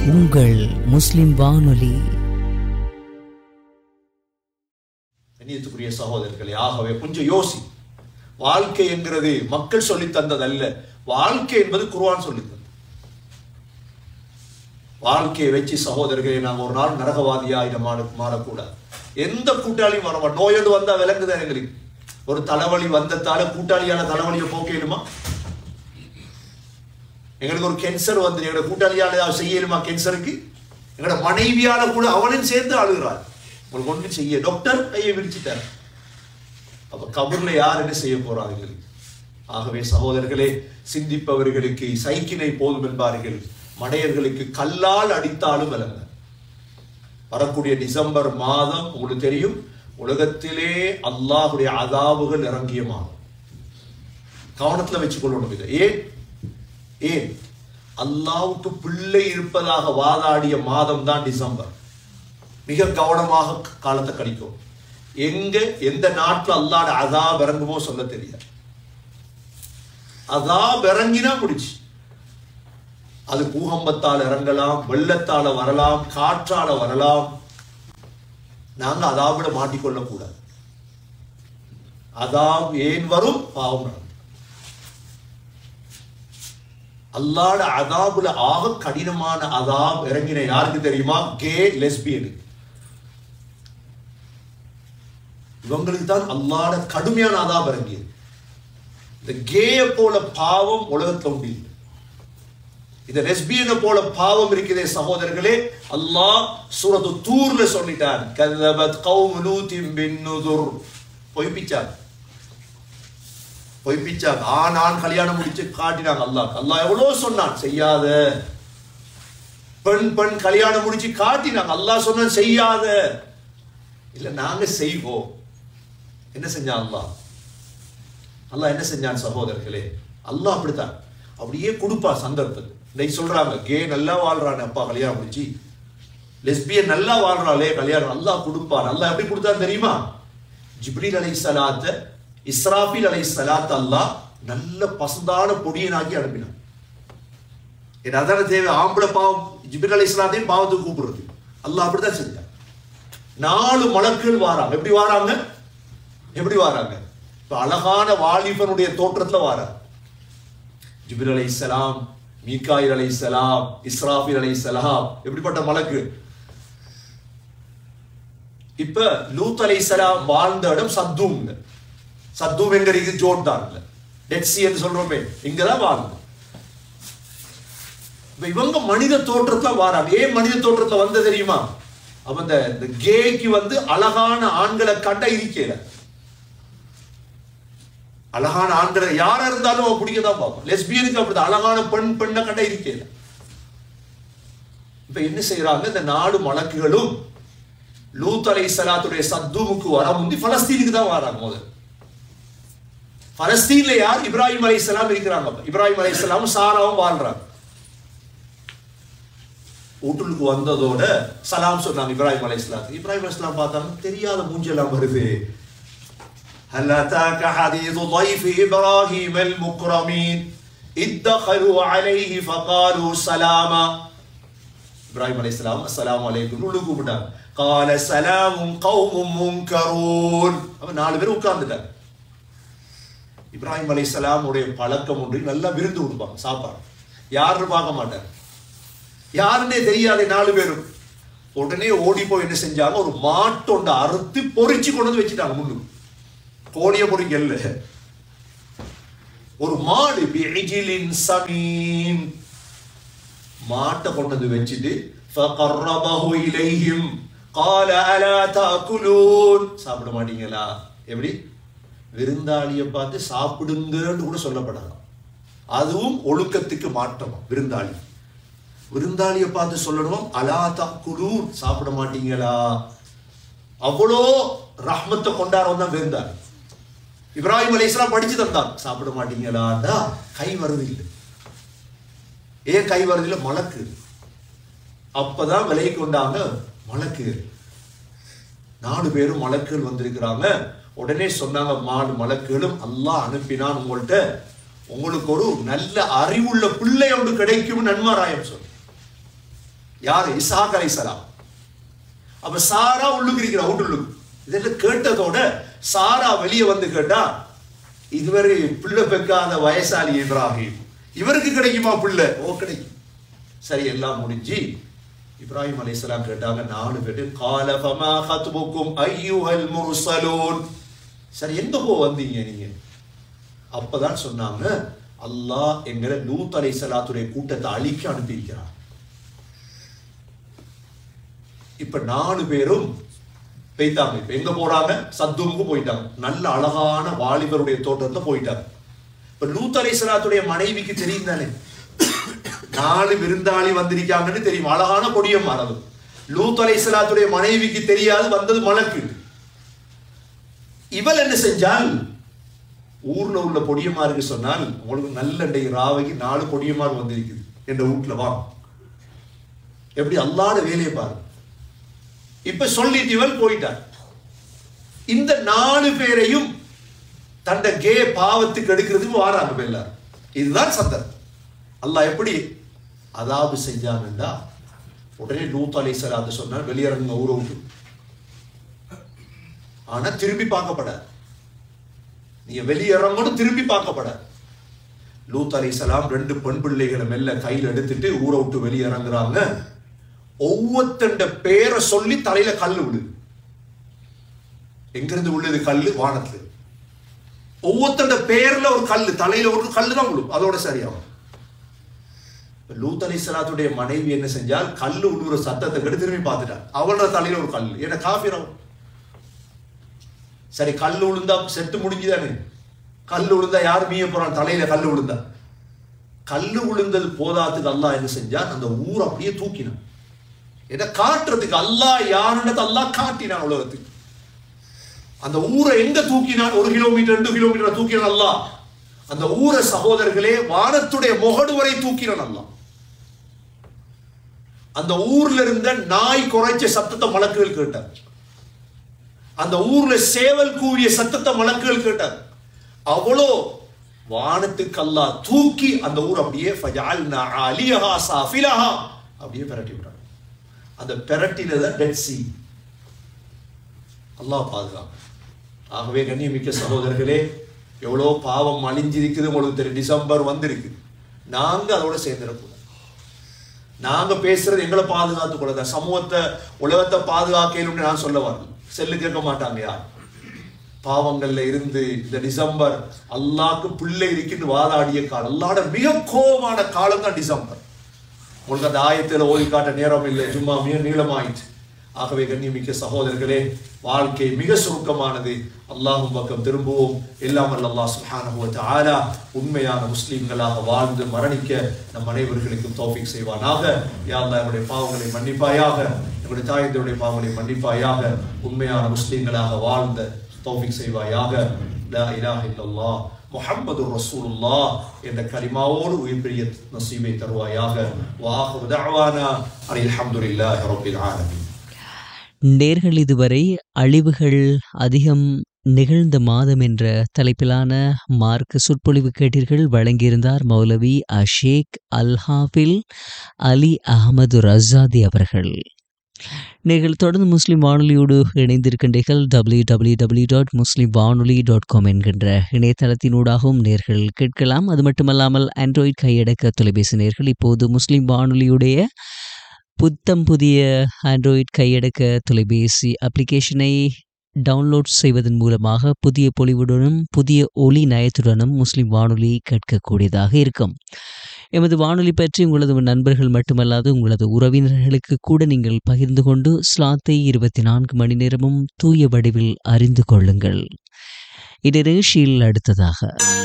உங்கள் முஸ்லிம் வானொலி கண்ணியத்துக்குரிய சகோதரர்களே ஆகவே கொஞ்சம் யோசி வாழ்க்கை என்கிறது மக்கள் சொல்லித் தந்ததல்ல வாழ்க்கை என்பது குர்ஆன் சொல்லித் தந்தது வாழ்க்கையை வச்சு சகோதரர்களே நாங்க ஒரு நாள் நரகவாதியா மாற மாறக்கூடாது எந்த கூட்டாளியும் வரவா நோயோடு வந்தா விளங்குதான் எங்களுக்கு ஒரு தலைவலி வந்ததால கூட்டாளியான தலைவலியை போக்கலுமா எங்களுக்கு ஒரு கேன்சர் வந்து எங்களோட கூட்டாளியால ஏதாவது செய்யலுமா கேன்சருக்கு எங்களோட மனைவியால கூட அவனும் சேர்ந்து அழுகிறார் உங்களுக்கு ஒன்றும் செய்ய டாக்டர் கையை விரிச்சிட்டார் அப்ப கபூர்ல யார் என்ன செய்ய போறாங்க எங்களுக்கு ஆகவே சகோதரர்களே சிந்திப்பவர்களுக்கு சைக்கினை போதும் என்பார்கள் மடையர்களுக்கு கல்லால் அடித்தாலும் விளங்க வரக்கூடிய டிசம்பர் மாதம் உங்களுக்கு தெரியும் உலகத்திலே அல்லாஹுடைய அதாவுகள் இறங்கிய மாதம் கவனத்துல வச்சுக்கொள்ளணும் இதை ஏன் ஏன் அல்லாவுக்கு பிள்ளை இருப்பதாக வாதாடிய மாதம் தான் டிசம்பர் மிக கவனமாக காலத்தை கழிக்கும் எங்க எந்த நாட்டுல அல்லாட அதாப் இறங்குமோ சொல்ல தெரியாது அதாப் இறங்கினா முடிச்சு அது பூகம்பத்தால் இறங்கலாம் வெள்ளத்தால வரலாம் காற்றால வரலாம் நாங்க அதாவிட மாட்டிக்கொள்ள கூடாது அதாப் ஏன் வரும் பாவம் நடக்கும் அல்லாட அதாபுல ஆக கடினமான அதாப் இறங்கின யாருக்கு தெரியுமா கே லெஸ்பியனுக்கு இவங்களுக்கு தான் அல்லாட கடுமையான அதாப் இறங்கியது இந்த கேய போல பாவம் உலகத்துல உண்டு இல்லை இந்த லெஸ்பியனை போல பாவம் இருக்குதே சகோதரர்களே அல்லாஹ் சூரத்து தூர்ல சொல்லிட்டான் கதபத் கௌம் லூத்தின் பின் நுதுர் பொய்ப்பிச்சாங்க பொய்ப்பிச்சாங்க ஆண் ஆண் கல்யாணம் முடிச்சு காட்டினாங்க அல்லாஹ் அல்லாஹ் எவ்வளவு சொன்னான் செய்யாத பெண் பெண் கல்யாணம் முடிச்சு காட்டினாங்க அல்லாஹ் சொன்னான் செய்யாத இல்ல நாங்க செய்வோம் என்ன செஞ்சான் அல்லாஹ் அல்லாஹ் என்ன செஞ்சான் சகோதரர்களே அல்லாஹ் அப்படித்தான் அப்படியே கொடுப்பா சந்தர்ப்பத்தை இன்னைக்கு சொல்றாங்க கே நல்லா வாழ்றானே அப்பா கல்யாணம் முடிச்சு லெஸ்பியன் நல்லா வாழ்றாளே கல்யாணம் அல்லாஹ் கொடுப்பான் அல்லாஹ் எப்படி கொடுத்தா தெரியுமா ஜிப்ரீல் அலை சலாத்த இஸ்ராஃபில் அலை சலாத் அல்லாஹ் நல்ல பசந்தான பொடியனாக்கி அனுப்பினான் என்ன அதான தேவை ஆம்பளை பாவம் ஜிப்ரீல் அலை இஸ்லாத்தையும் பாவத்துக்கு கூப்பிடுறது அல்லாஹ் அப்படித்தான் செஞ்சான் நாலு மலக்குகள் வாராங்க எப்படி வாராங்க எப்படி வாராங்க இப்ப அழகான வாலிபனுடைய தோற்றத்துல வாராங்க ஜிபிர் அலை சலாம் மீகாயில் அலை சலாம் இஸ்ராஃபில் அலை சலாம் எப்படிப்பட்ட மலக்கு இப்ப லூத் அலை சலாம் வாழ்ந்த இடம் சத்தூம் சத்தூம் எங்க இருக்கு ஜோர்டான்ல டெட் சி என்று சொல்றோமே இங்கதான் வாழ்ந்து இப்ப இவங்க மனித தோற்றத்துல வாராங்க ஏன் மனித தோற்றத்துல வந்த தெரியுமா அப்ப இந்த இந்த கேக்கு வந்து அழகான ஆண்களை கண்ட இருக்கல அழகான ஆண்களை யாரா இருந்தாலும் அவன் பிடிக்கதான் பார்ப்போம் லெஸ்பியனுக்கு அப்படிதான் அழகான பெண் பெண்ணை கண்ட இருக்கல இப்ப என்ன செய்யறாங்க இந்த நாடு மலக்குகளும் லூத் அலை சலாத்துடைய சத்துமுக்கு வர முந்தி பலஸ்தீனுக்கு தான் வராங்க முதல் பலஸ்தீன்ல யார் இப்ராஹிம் அலை சலாம் இருக்கிறாங்க இப்ராஹிம் அலை சலாமும் சாராவும் வாழ்றாங்க வீட்டுக்கு வந்ததோட சலாம் சொன்னாங்க இப்ராஹிம் அலை இஸ்லாம் இப்ராஹிம் அலை இஸ்லாம் பார்த்தாங்க தெரியாத மூஞ்செல்லாம் வருது هل أتاك حديث ضيف إبراهيم المكرمين إذ دخلوا عليه فقالوا سلاما إبراهيم عليه السلام السلام عليكم உள்ளு கூப்பிட்டாங்க قال سلام قوم منكرون அப்ப நாலு பேர் உட்கார்ந்துட்டாங்க இப்ராஹிம் அலை உடைய பழக்கம் ஒன்று நல்லா விருந்து கொடுப்பாங்க சாப்பாடு யாருன்னு பார்க்க மாட்டாங்க யாருன்னே தெரியாத நாலு பேரும் உடனே ஓடி போய் என்ன செஞ்சாங்க ஒரு மாட்டொண்ட அறுத்து பொறிச்சு கொண்டு வந்து வச்சுட்டாங்க முன்னுக்கு கோழிய பொறிக்கல்ல ஒரு மாடு பிஜிலின் சமீன் மாட்டை கொண்டு வந்து வச்சுட்டு فقربه إليهم قال ألا تأكلون சாப்பிட மாட்டீங்களா எப்படி விருந்தாளியை பார்த்து சாப்பிடுங்கன்னு கூட சொல்லப்படலாம் அதுவும் ஒழுக்கத்துக்கு மாற்றமா விருந்தாளி விருந்தாளியை பார்த்து சொல்லணும் அலா தக்குலூன் சாப்பிட மாட்டீங்களா அவ்வளோ ரஹ்மத்தை கொண்டாடுறவன் தான் விருந்தாளி இப்ராஹிம் அலைஸ்லாம் படிச்சு தந்தான் சாப்பிட மாட்டீங்களாண்டா கை வருது இல்லை ஏன் கை வருது இல்லை மலக்கு அப்பதான் விலை கொண்டாங்க மலக்கு நாலு பேரும் மலக்குகள் வந்திருக்கிறாங்க உடனே சொன்னாங்க மாடு மலக்குகளும் அல்லாஹ் அனுப்பினான் உங்கள்கிட்ட உங்களுக்கு ஒரு நல்ல அறிவுள்ள பிள்ளை ஒன்று கிடைக்கும் நன்மாராயம் சொன்ன யாரு இசாக் அலைசலாம் அப்ப சாரா உள்ளுக்கு இருக்கிற அவுட்டுள்ளுக்கு இதெல்லாம் கேட்டதோட சாரா வெளியே வந்து கேட்டா இதுவரை பிள்ளை பெக்காத வயசாளி இப்ராஹிம் இவருக்கு கிடைக்குமா பிள்ளை ஓ கிடைக்கும் சரி எல்லாம் முடிஞ்சு இப்ராஹிம் அலைஹிஸ்ஸலாம் கேட்டாங்க நாலு பேரு கால ஃபமா ஹத்புக்கும் ஐயுஹல் முர்சலூன் சரி எங்க போ வந்தீங்க நீங்க அப்பதான் சொன்னாங்க அல்லாஹ் எங்களை லூத் அலைஹிஸ்ஸலாத்துடைய கூட்டத்தை அழிக்க அனுப்பியிருக்கிறார் இப்ப நாலு பேரும் போயிட்டாங்க இப்ப எங்க போறாங்க சத்துமுக்கு போயிட்டாங்க நல்ல அழகான வாலிபருடைய தோட்டத்தை போயிட்டாங்க இப்ப லூத் அலைஹிஸ்ஸலாத்துடைய மனைவிக்கு தெரியும் தானே நாலு விருந்தாளி வந்திருக்காங்கன்னு தெரியும் அழகான கொடியம் மரது லூத் அலைஹிஸ்ஸலாத்துடைய மனைவிக்கு தெரியாது வந்தது மலக்கு இவள் என்ன செஞ்சால் ஊர்ல உள்ள பொடியமாருக்கு சொன்னால் உங்களுக்கு நல்ல இன்றைக்கு ராவைக்கு நாலு பொடியமார் வந்திருக்குது என்ற வீட்டுல வா எப்படி அல்லாத வேலையை பாரு இப்ப சொல்லிட்டு இவள் போயிட்டார் இந்த நாலு பேரையும் தண்ட கே பாவத்துக்கு எடுக்கிறதுக்கு வாராங்க இப்ப எல்லாரும் இதுதான் சந்தர்ப்பம் அல்லாஹ் எப்படி அதாவது செஞ்சாங்கண்டா உடனே லூத் அலை சலாத்து சொன்னார் வெளியிறங்க ஊரை விட்டு ஆனா திரும்பி பார்க்கப்படாது நீங்க வெளியிறங்கணும் திரும்பி பார்க்கப்படாது லூத் அலை சலாம் ரெண்டு பெண் பிள்ளைகளை மெல்ல கையில் எடுத்துட்டு ஊரை விட்டு வெளியிறங்குறாங்க ஒவ்வொருத்தண்ட பேரை சொல்லி தலையில கல் விடு எங்கிருந்து உள்ளது கல்லு வானத்துல ஒவ்வொருத்தண்ட பேர்ல ஒரு கல்லு தலையில ஒரு கல்லு தான் விழும் அதோட சரியாகும் இப்ப லூத் அலி சலாத்துடைய மனைவி என்ன செஞ்சால் கல்லு உழுவுற சத்தத்தை கெடு திரும்பி பார்த்துட்டான் அவளோட தலையில ஒரு கல் என்ன காஃபிரம் சரி கல்லு விழுந்தா செட்டு முடிஞ்சுதானே கல்லு விழுந்தா யார் மீய போறான் தலையில கல்லு விழுந்தா கல்லு விழுந்தது போதாத்துக்கு அல்லாஹ் என்ன செஞ்சான் அந்த ஊர் அப்படியே தூக்கினான் இதை காட்டுறதுக்கு அல்லாஹ் யாருன்றது அல்லாஹ் காட்டினான் உலகத்துக்கு அந்த ஊரை எங்க தூக்கினான் ஒரு கிலோமீட்டர் ரெண்டு கிலோமீட்டர் தூக்கினான் அல்லாஹ் அந்த ஊரை சகோதரர்களே வானத்துடைய முகடு வரை தூக்கினான் அல்லாஹ் அந்த ஊர்ல இருந்த நாய் குறைச்ச சத்தத்தை மலக்குகள் கேட்டார் அந்த ஊர்ல சேவல் கூவிய சத்தத்தை மலக்குகள் கேட்டார் அவ்வளோ வானத்துக்கு அல்லாஹ் தூக்கி அந்த ஊர் அப்படியே ஃபஜஅல்னா அலியஹா சாஃபிலஹா அப்படியே பிரட்டி விட்டார் அந்த பிரட்டில தான் டெட் சி அல்லாஹ் பாதுகாப்பு ஆகவே கண்ணியமிக்க சகோதரர்களே எவ்வளோ பாவம் அழிஞ்சிருக்குது உங்களுக்கு தெரியும் டிசம்பர் வந்திருக்கு நாங்க அதோட சேர்ந்துடக்கூடாது நாங்க பேசுறது எங்களை பாதுகாத்து கூடாது சமூகத்தை உலகத்தை பாதுகாக்கணும்னு நான் சொல்ல வரல செல்லு கேட்க மாட்டாங்க யார் பாவங்கள்ல இருந்து இந்த டிசம்பர் அல்லாக்கு பிள்ளை இருக்குன்னு வாதாடிய காலம் அல்லாட மிக கோபமான காலம் தான் டிசம்பர் உங்களுக்கு அந்த ஆயத்தில் ஓதி காட்ட நேரம் இல்லை சும்மா மிக நீளமாயிற்று ஆகவே கண்ணியமிக்க சகோதரர்களே வாழ்க்கை மிக சுருக்கமானது அல்லாஹும் பக்கம் திரும்புவோம் எல்லாம் வல்ல அல்லாஹ் சுப்ஹானஹு வ தஆலா உண்மையான முஸ்லிம்களாக வாழ்ந்து மரணிக்க நம் அனைவர்களுக்கும் தௌஃபீக் செய்வானாக யா அல்லாஹ் எங்களுடைய பாவங்களை மன்னிப்பாயாக எங்களுடைய தாயந்தருடைய பாவங்களை மன்னிப்பாயாக உண்மையான முஸ்லிம்களாக வாழ்ந்த தௌஃபீக் செய்வாயாக லா இலாஹ இல்லல்லாஹ் முஹம்மது ரசூலுல்லாஹ் என்ற கலிமாவோடு உயிர் பெரிய நசீபை தருவாயாக வாஹு தஅவானா அனில் ஹம்துலில்லாஹி ரப்பில் ஆலமீன் நேர்கள் இதுவரை அழிவுகள் அதிகம் நிகழ்ந்த மாதம் என்ற தலைப்பிலான மார்க் சொற்பொழிவு கேட்டீர்கள் வழங்கியிருந்தார் மௌலவி அஷேக் அல்ஹாஃபில் அலி அகமது ரஸாதி அவர்கள் நீங்கள் தொடர்ந்து முஸ்லிம் வானொலியோடு இணைந்திருக்கின்றீர்கள் W W W dot Muslim வானொலி டாட் காம் என்கின்ற இணையதளத்தினூடாகவும் நேர்கள் கேட்கலாம் அது மட்டுமல்லாமல் ஆண்ட்ராய்ட் கையடக்க தொலைபேசி நேர்கள் இப்போது முஸ்லிம் வானொலியுடைய புத்தம் புதிய ஆண்ட்ராய்ட் கையடக்க தொலைபேசி அப்ளிகேஷனை டவுன்லோட் செய்வதன் மூலமாக புதிய பொலிவுடனும் புதிய ஒலி நயத்துடனும் முஸ்லிம் வானொலி கேட்கக்கூடியதாக இருக்கும் எமது வானொலி பற்றி உங்களது நண்பர்கள் மட்டுமல்லாது உங்களது உறவினர்களுக்கு கூட நீங்கள் பகிர்ந்து கொண்டு ஸ்லாத்தை இருபத்தி நான்கு மணி நேரமும் தூய வடிவில் அறிந்து கொள்ளுங்கள் இது நிகழ்ச்சியில் அடுத்ததாக